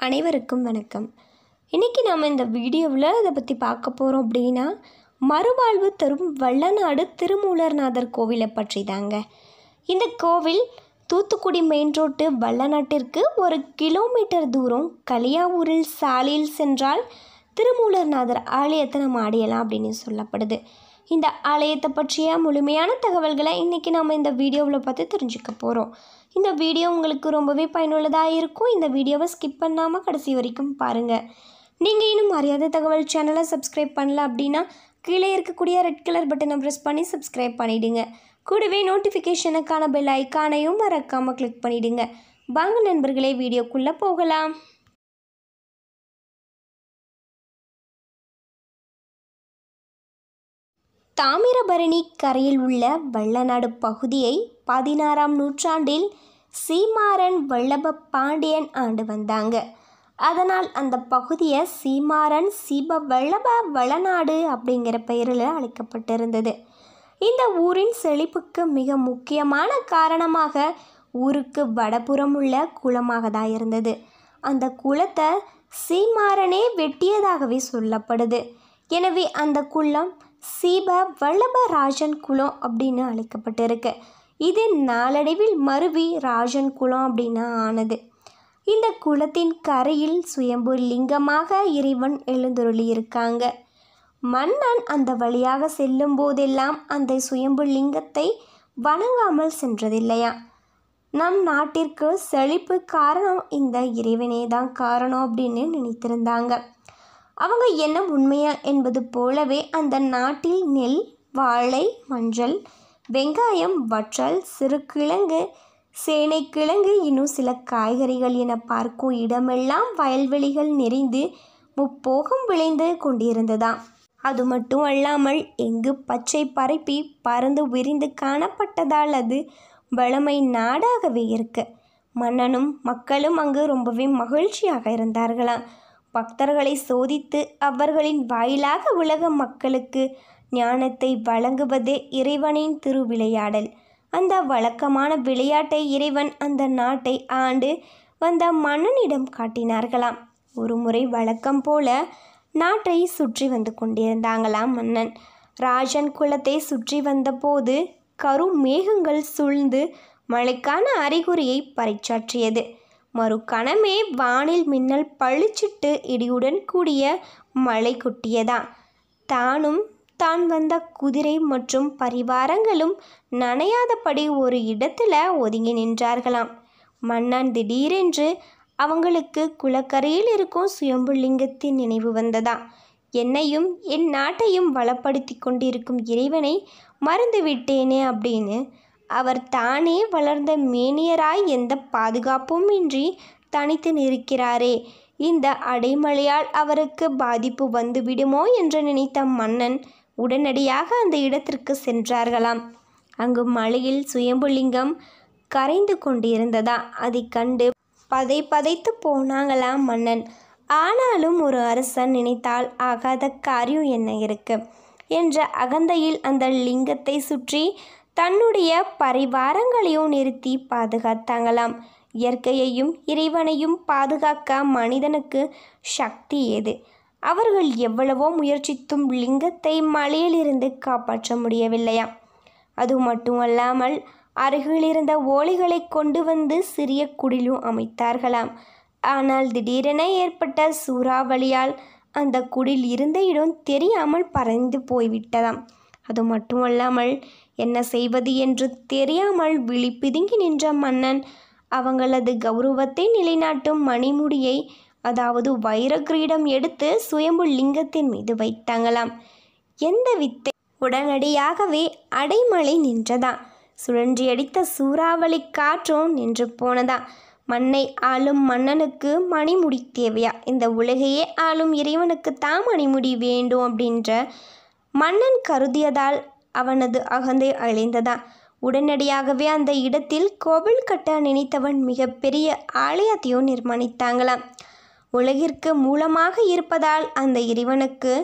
அனைவருக்கும் வணக்கம் இன்றைக்கி நாம் இந்த வீடியோவில் இதை பற்றி பார்க்க போகிறோம் அப்படின்னா மறுவாழ்வு தரும் வள்ளநாடு திருமூலர்நாதர் கோவிலை பற்றி தாங்க இந்த கோவில் தூத்துக்குடி மெயின் ரோட்டு வள்ளநாட்டிற்கு ஒரு கிலோமீட்டர் தூரம் கலியாவூரில் சாலையில் சென்றால் திருமூலர்நாதர் ஆலயத்தை நம்ம அடையலாம் அப்படின்னு சொல்லப்படுது இந்த ஆலயத்தை பற்றிய முழுமையான தகவல்களை இன்றைக்கி நாம் இந்த வீடியோவில் பார்த்து தெரிஞ்சுக்க போகிறோம் இந்த வீடியோ உங்களுக்கு ரொம்பவே பயனுள்ளதாக இருக்கும் இந்த வீடியோவை ஸ்கிப் பண்ணாமல் கடைசி வரைக்கும் பாருங்கள் நீங்கள் இன்னும் அறியாத தகவல் சேனலை சப்ஸ்கிரைப் பண்ணல அப்படின்னா கீழே இருக்கக்கூடிய ரெட் கலர் பட்டனை ப்ரெஸ் பண்ணி சப்ஸ்கிரைப் பண்ணிவிடுங்க கூடவே நோட்டிஃபிகேஷனுக்கான பெல் ஐக்கானையும் மறக்காமல் கிளிக் பண்ணிவிடுங்க வாங்க நண்பர்களே வீடியோக்குள்ளே போகலாம் தாமிரபரணி கரையில் உள்ள வள்ளநாடு பகுதியை பதினாறாம் நூற்றாண்டில் சீமாறன் வல்லப பாண்டியன் ஆண்டு வந்தாங்க அதனால் அந்த பகுதியை சீமாறன் சீப வல்லப வளநாடு அப்படிங்கிற பெயரில் அழைக்கப்பட்டிருந்தது இந்த ஊரின் செழிப்புக்கு மிக முக்கியமான காரணமாக ஊருக்கு வடபுறம் உள்ள குளமாக தான் இருந்தது அந்த குளத்தை சீமாறனே வெட்டியதாகவே சொல்லப்படுது எனவே அந்த குளம் சீப வல்லபராஜன் குளம் அப்படின்னு அழைக்கப்பட்டிருக்கு இது நாளடைவில் மருவி ராஜன் குளம் அப்படின்னு ஆனது இந்த குளத்தின் கரையில் சுயம்பு லிங்கமாக இறைவன் எழுந்தருளி இருக்காங்க மன்னன் அந்த வழியாக செல்லும் போதெல்லாம் அந்த சுயம்பு லிங்கத்தை வணங்காமல் சென்றதில்லையா நம் நாட்டிற்கு செழிப்பு காரணம் இந்த இறைவனே தான் காரணம் அப்படின்னு நினைத்திருந்தாங்க அவங்க என்ன உண்மையா என்பது போலவே அந்த நாட்டில் நெல் வாழை மஞ்சள் வெங்காயம் வற்றல் சிறுகிழங்கு சேனைக்கிழங்கு இன்னும் சில காய்கறிகள் என பார்க்கும் இடமெல்லாம் வயல்வெளிகள் நிறைந்து முப்போகம் விளைந்து கொண்டிருந்ததாம் அது மட்டும் அல்லாமல் எங்கு பச்சை பரப்பி பறந்து விரிந்து காணப்பட்டதால் அது வளமை நாடாகவே இருக்கு மன்னனும் மக்களும் அங்கு ரொம்பவே மகிழ்ச்சியாக இருந்தார்களாம் பக்தர்களை சோதித்து அவர்களின் வாயிலாக உலக மக்களுக்கு ஞானத்தை வழங்குவதே இறைவனின் திருவிளையாடல் அந்த வழக்கமான விளையாட்டை இறைவன் அந்த நாட்டை ஆண்டு வந்த மன்னனிடம் காட்டினார்களாம் ஒரு முறை வழக்கம் போல நாட்டை சுற்றி வந்து கொண்டிருந்தாங்களாம் மன்னன் ராஜன் குலத்தை சுற்றி வந்தபோது கரு மேகங்கள் சூழ்ந்து மழைக்கான அறிகுறியை பறைச்சாற்றியது மறுகணமே வானில் மின்னல் பளிச்சிட்டு இடியுடன் கூடிய மழை கொட்டியதாம் தானும் தான் வந்த குதிரை மற்றும் பரிவாரங்களும் நனையாதபடி ஒரு இடத்துல ஒதுங்கி நின்றார்களாம் மன்னன் திடீரென்று அவங்களுக்கு குளக்கரையில் இருக்கும் சுயம்புலிங்கத்தின் நினைவு வந்ததா என்னையும் என் நாட்டையும் வளப்படுத்தி கொண்டிருக்கும் இறைவனை மறந்துவிட்டேனே அப்படின்னு அவர் தானே வளர்ந்த மேனியராய் எந்த பாதுகாப்பும் இன்றி தனித்து நிற்கிறாரே இந்த அடைமழையால் அவருக்கு பாதிப்பு வந்துவிடுமோ என்று நினைத்த மன்னன் உடனடியாக அந்த இடத்திற்கு சென்றார்களாம் அங்கு மலையில் சுயம்புலிங்கம் கரைந்து கொண்டிருந்ததா அதை கண்டு பதை பதைத்து போனாங்களாம் மன்னன் ஆனாலும் ஒரு அரசன் நினைத்தால் ஆகாத காரியம் என்ன இருக்கு என்ற அகந்தையில் அந்த லிங்கத்தை சுற்றி தன்னுடைய பரிவாரங்களையும் நிறுத்தி பாதுகாத்தாங்களாம் இயற்கையையும் இறைவனையும் பாதுகாக்க மனிதனுக்கு சக்தி ஏது அவர்கள் எவ்வளவோ முயற்சித்தும் லிங்கத்தை மலையிலிருந்து காப்பாற்ற முடியவில்லையா அது மட்டுமல்லாமல் அருகில் இருந்த ஓலைகளை கொண்டு வந்து சிறிய குடிலும் அமைத்தார்களாம் ஆனால் திடீரென ஏற்பட்ட சூறாவளியால் அந்த குடில் இருந்த இடம் தெரியாமல் பறந்து போய்விட்டதாம் அது மட்டுமல்லாமல் என்ன செய்வது என்று தெரியாமல் விழி பிதுங்கி நின்ற மன்னன் அவங்களது கௌரவத்தை நிலைநாட்டும் மணிமுடியை அதாவது வைர கிரீடம் எடுத்து சுயம்பு லிங்கத்தின் மீது வைத்தாங்களாம் எந்த வித்தை உடனடியாகவே அடைமழை நின்றதா சுழன்றியடித்த சூறாவளி காற்றும் நின்று போனதா மண்ணை ஆளும் மன்னனுக்கு மணிமுடி தேவையா இந்த உலகையே ஆளும் இறைவனுக்கு தான் மணிமுடி வேண்டும் அப்படின்ற மன்னன் கருதியதால் அவனது அகந்தை அழிந்ததா உடனடியாகவே அந்த இடத்தில் கோவில் கட்ட நினைத்தவன் மிகப்பெரிய ஆலயத்தையும் நிர்மாணித்தாங்களாம் உலகிற்கு மூலமாக இருப்பதால் அந்த இறைவனுக்கு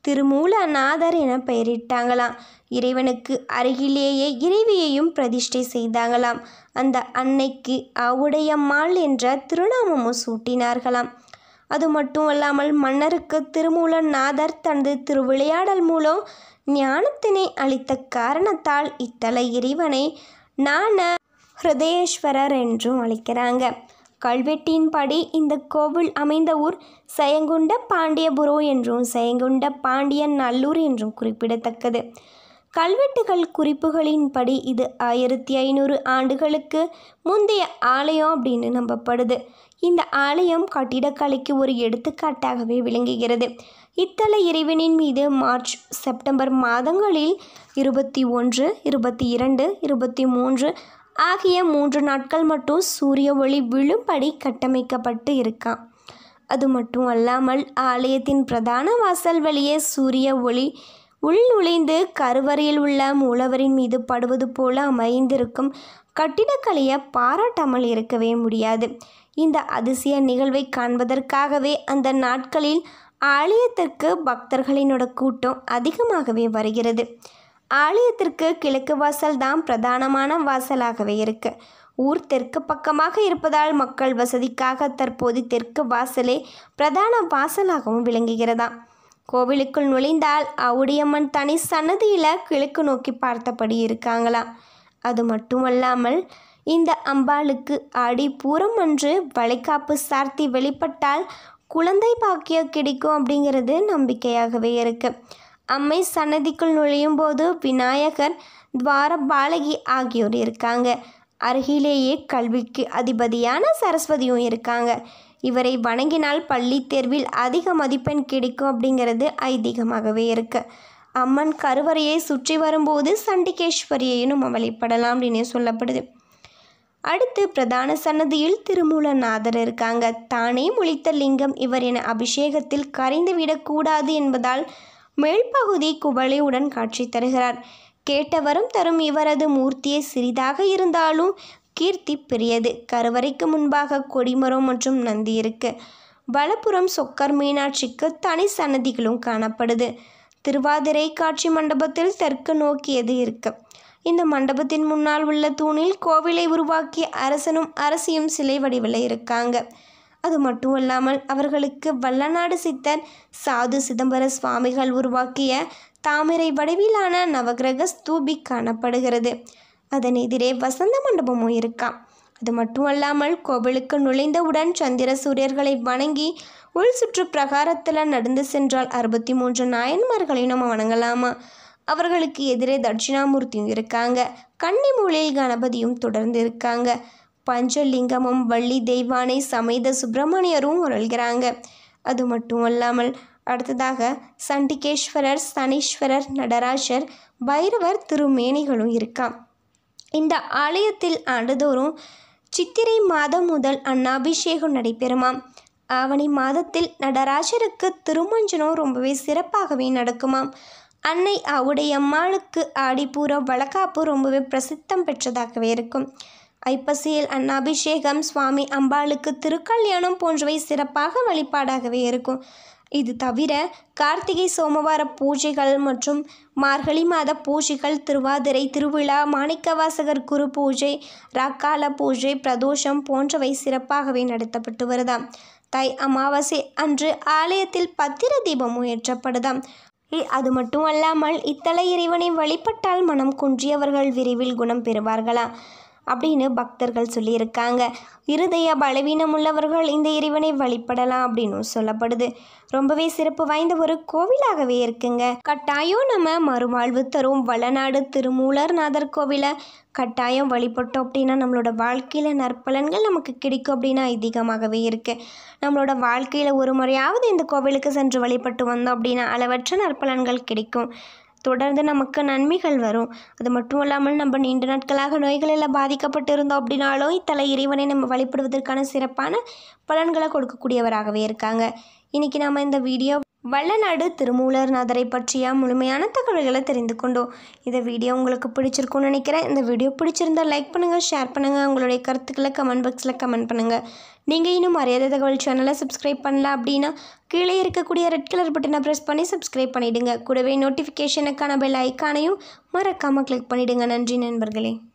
திருமூலநாதர் என பெயரிட்டாங்களாம் இறைவனுக்கு அருகிலேயே இறைவியையும் பிரதிஷ்டை செய்தாங்களாம் அந்த அன்னைக்கு அவுடையம்மாள் என்ற திருநாமமும் சூட்டினார்களாம் அது மட்டும் அல்லாமல் மன்னருக்கு திருமூலநாதர் தனது திருவிளையாடல் மூலம் ஞானத்தினை அளித்த காரணத்தால் இத்தல இறைவனை ஞான ஹிருதயேஸ்வரர் என்றும் அழைக்கிறாங்க கல்வெட்டின்படி இந்த கோவில் அமைந்த ஊர் செயங்குண்ட பாண்டியபுரம் என்றும் செயங்குண்ட பாண்டியன் நல்லூர் என்றும் குறிப்பிடத்தக்கது கல்வெட்டுகள் குறிப்புகளின்படி இது ஆயிரத்தி ஐநூறு ஆண்டுகளுக்கு முந்தைய ஆலயம் அப்படின்னு நம்பப்படுது இந்த ஆலயம் கட்டிடக்கலைக்கு ஒரு எடுத்துக்காட்டாகவே விளங்குகிறது இத்தல இறைவனின் மீது மார்ச் செப்டம்பர் மாதங்களில் இருபத்தி ஒன்று இருபத்தி இரண்டு இருபத்தி மூன்று ஆகிய மூன்று நாட்கள் மட்டும் சூரிய ஒளி விழும்படி கட்டமைக்கப்பட்டு இருக்காம் அது மட்டும் அல்லாமல் ஆலயத்தின் பிரதான வாசல் வழியே சூரிய ஒளி உள் நுழைந்து கருவறையில் உள்ள மூலவரின் மீது படுவது போல அமைந்திருக்கும் கட்டிடக்கலையை பாராட்டாமல் இருக்கவே முடியாது இந்த அதிசய நிகழ்வை காண்பதற்காகவே அந்த நாட்களில் ஆலயத்திற்கு பக்தர்களினோட கூட்டம் அதிகமாகவே வருகிறது ஆலயத்திற்கு கிழக்கு வாசல் தான் பிரதானமான வாசலாகவே இருக்கு ஊர் தெற்கு பக்கமாக இருப்பதால் மக்கள் வசதிக்காக தற்போது தெற்கு வாசலே பிரதான வாசலாகவும் விளங்குகிறதாம் கோவிலுக்குள் நுழைந்தால் அவுடியம்மன் தனி சன்னதியில் கிழக்கு நோக்கி பார்த்தபடி இருக்காங்களாம் அது மட்டுமல்லாமல் இந்த அம்பாளுக்கு ஆடி பூரம் அன்று வளைகாப்பு சார்த்தி வெளிப்பட்டால் குழந்தை பாக்கியம் கிடைக்கும் அப்படிங்கிறது நம்பிக்கையாகவே இருக்கு அம்மை சன்னதிக்குள் நுழையும் போது விநாயகர் துவார பாலகி ஆகியோர் இருக்காங்க அருகிலேயே கல்விக்கு அதிபதியான சரஸ்வதியும் இருக்காங்க இவரை வணங்கினால் பள்ளி தேர்வில் அதிக மதிப்பெண் கிடைக்கும் அப்படிங்கிறது ஐதீகமாகவே இருக்கு அம்மன் கருவறையை சுற்றி வரும்போது சண்டிகேஸ்வரியையும் நம்ம வழிபடலாம் அப்படின்னு சொல்லப்படுது அடுத்து பிரதான சன்னதியில் திருமூலநாதர் இருக்காங்க தானே முழித்த லிங்கம் இவர் என அபிஷேகத்தில் கரைந்து விடக்கூடாது என்பதால் மேல்பகுதி குவளையுடன் காட்சி தருகிறார் கேட்டவரும் தரும் இவரது மூர்த்தியே சிறிதாக இருந்தாலும் கீர்த்தி பெரியது கருவறைக்கு முன்பாக கொடிமரம் மற்றும் நந்தி இருக்கு வலப்புறம் சொக்கர் மீனாட்சிக்கு தனி சன்னதிகளும் காணப்படுது திருவாதிரை காட்சி மண்டபத்தில் தெற்கு நோக்கியது இருக்கு இந்த மண்டபத்தின் முன்னால் உள்ள தூணில் கோவிலை உருவாக்கிய அரசனும் அரசியும் சிலை வடிவில் இருக்காங்க அது மட்டும் இல்லாமல் அவர்களுக்கு வல்லநாடு சித்தர் சாது சிதம்பர சுவாமிகள் உருவாக்கிய தாமரை வடிவிலான நவகிரக ஸ்தூபி காணப்படுகிறது அதன் எதிரே வசந்த மண்டபமும் இருக்காம் அது மட்டும் அல்லாமல் கோவிலுக்கு நுழைந்தவுடன் சந்திர சூரியர்களை வணங்கி உள் சுற்று பிரகாரத்தில் நடந்து சென்றால் அறுபத்தி மூன்று நாயன்மார்களையும் நம்ம வணங்கலாமா அவர்களுக்கு எதிரே தட்சிணாமூர்த்தியும் இருக்காங்க கன்னி மூலையில் கணபதியும் தொடர்ந்து இருக்காங்க பஞ்சலிங்கமும் வள்ளி தெய்வானை சமேத சுப்பிரமணியரும் உரள்கிறாங்க அது மட்டும் அல்லாமல் அடுத்ததாக சண்டிகேஸ்வரர் சனீஸ்வரர் நடராஜர் பைரவர் திருமேனிகளும் இருக்காம் இந்த ஆலயத்தில் ஆண்டுதோறும் சித்திரை மாதம் முதல் அன்னாபிஷேகம் நடைபெறுமாம் ஆவணி மாதத்தில் நடராஜருக்கு திருமஞ்சனம் ரொம்பவே சிறப்பாகவே நடக்குமாம் அன்னை அவுடையம்மாளுக்கு ஆடிப்பூர வளகாப்பு ரொம்பவே பிரசித்தம் பெற்றதாகவே இருக்கும் ஐப்பசியில் அன்னாபிஷேகம் சுவாமி அம்பாளுக்கு திருக்கல்யாணம் போன்றவை சிறப்பாக வழிபாடாகவே இருக்கும் இது தவிர கார்த்திகை சோமவார பூஜைகள் மற்றும் மார்கழி மாத பூஜைகள் திருவாதிரை திருவிழா மாணிக்கவாசகர் குரு பூஜை ராக்கால பூஜை பிரதோஷம் போன்றவை சிறப்பாகவே நடத்தப்பட்டு வருதாம் தை அமாவாசை அன்று ஆலயத்தில் பத்திர தீபமும் ஏற்றப்படுதாம் இ- அது மட்டும் அல்லாமல் இத்தல இறைவனை வழிபட்டால் மனம் குன்றியவர்கள் விரைவில் குணம் பெறுவார்களாம் அப்படின்னு பக்தர்கள் சொல்லியிருக்காங்க இருதய பலவீனம் உள்ளவர்கள் இந்த இறைவனை வழிபடலாம் அப்படின்னு சொல்லப்படுது ரொம்பவே சிறப்பு வாய்ந்த ஒரு கோவிலாகவே இருக்குங்க கட்டாயம் நம்ம மறுவாழ்வு தரும் வளநாடு திருமூலர்நாதர் கோவிலை கட்டாயம் வழிபட்டோம் அப்படின்னா நம்மளோட வாழ்க்கையில் நற்பலன்கள் நமக்கு கிடைக்கும் அப்படின்னு ஐதீகமாகவே இருக்குது நம்மளோட வாழ்க்கையில் ஒரு முறையாவது இந்த கோவிலுக்கு சென்று வழிபட்டு வந்தோம் அப்படின்னா அளவற்ற நற்பலன்கள் கிடைக்கும் தொடர்ந்து நமக்கு நன்மைகள் வரும் அது மட்டும் இல்லாமல் நம்ம நீண்ட நாட்களாக நோய்களில் பாதிக்கப்பட்டு இருந்தோம் அப்படின்னாலும் இத்தலை இறைவனை நம்ம வழிபடுவதற்கான சிறப்பான பலன்களை கொடுக்கக்கூடியவராகவே இருக்காங்க இன்றைக்கி நாம் இந்த வீடியோ வல்லநாடு திருமூலர்நாதரை பற்றிய முழுமையான தகவல்களை தெரிந்து கொண்டோம் இந்த வீடியோ உங்களுக்கு பிடிச்சிருக்கும்னு நினைக்கிறேன் இந்த வீடியோ பிடிச்சிருந்தா லைக் பண்ணுங்கள் ஷேர் பண்ணுங்கள் உங்களுடைய கருத்துக்களை கமெண்ட் பாக்ஸில் கமெண்ட் பண்ணுங்கள் நீங்கள் இன்னும் அறியாத தகவல் சேனலை சப்ஸ்கிரைப் பண்ணல அப்படின்னா கீழே இருக்கக்கூடிய ரெட் கலர் பட்டனை ப்ரெஸ் பண்ணி சப்ஸ்கிரைப் பண்ணிவிடுங்க கூடவே நோட்டிஃபிகேஷனுக்கான பெல் ஐக்கானையும் மறக்காமல் கிளிக் பண்ணிவிடுங்க நன்றி நண்பர்களே